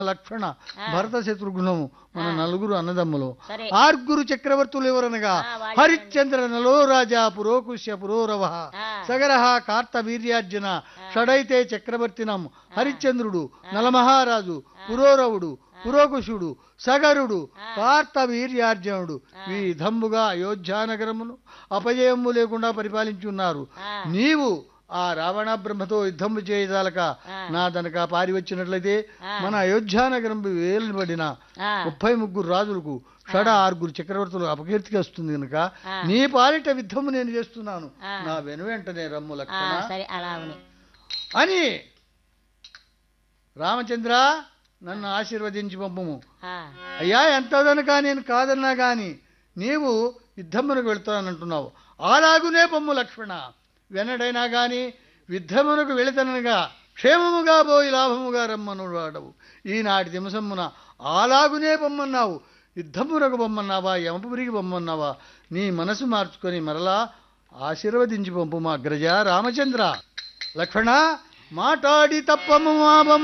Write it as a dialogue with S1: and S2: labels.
S1: లక్ష్మణ భరత శత్రుఘ్నము మన నలుగురు అన్నదమ్ములు
S2: సరే.
S1: ఆర్గురు చక్రవర్తులు ఎవరనగా
S2: ఆ, వాళ్ళు
S1: హరిశ్చంద్ర నలో రాజా పురోకుశ్య పురోరవ
S2: ఆ.
S1: సగరహ కార్త వీర్యార్జున షడైతే చక్రవర్తినం హరిశ్చంద్రుడు నలమహారాజు పురోరవుడు పురోకుశుడు సగరుడు కార్త వీర్యార్జునుడు ఈ విధంబుగా అయోధ్యానగరమును అపజయము లేకుండా పరిపాలించున్నారు
S2: ఆ.
S1: నీవు ఆ రావణ బ్రహ్మతో యుద్ధము చేయదాలక
S2: ఆ.
S1: నా దనక పారి వచ్చినట్లయితే
S2: ఆ.
S1: మన అయోధ్యానగరం వేలుబడిన
S2: ఆ.
S1: ముప్పై ముగ్గురు రాజులకు షడ ఆరుగురు చక్రవర్తులు అపకీర్తికి వస్తుంది కనుక
S2: ఆ.
S1: నీ పాలిట యుద్ధము నేను చేస్తున్నాను
S2: ఆ.
S1: నా వెను వెంటనే రమ్ము
S2: ఆ,
S1: లక్షణ
S2: సరే అలా అవును
S1: అని రామచంద్ర నన్ను ఆశీర్వదించి పంపము
S2: ఆ,
S1: అయ్యా ఎంత వదనక నేను కాదన్నా గాని నీవు యుద్ధమునకు వెళ్తానంటున్నావు అలాగునే పొమ్ము లక్ష్మణ వెనడైనా గాని యుద్ధమునకు వెళితనగా క్షేమముగా పోయి లాభముగా రమ్మను వాడవు ఈనాటి దిమసమ్మున అలాగునే పొమ్మన్నావు యుద్ధమునకు పొమ్మన్నావా యమపురికి పొమ్మన్నావా నీ మనసు మార్చుకొని మరలా ఆశీర్వదించి పంపు మా అగ్రజ రామచంద్ర లక్ష్మణ మాటాడి తప్పము మా బొమ్మ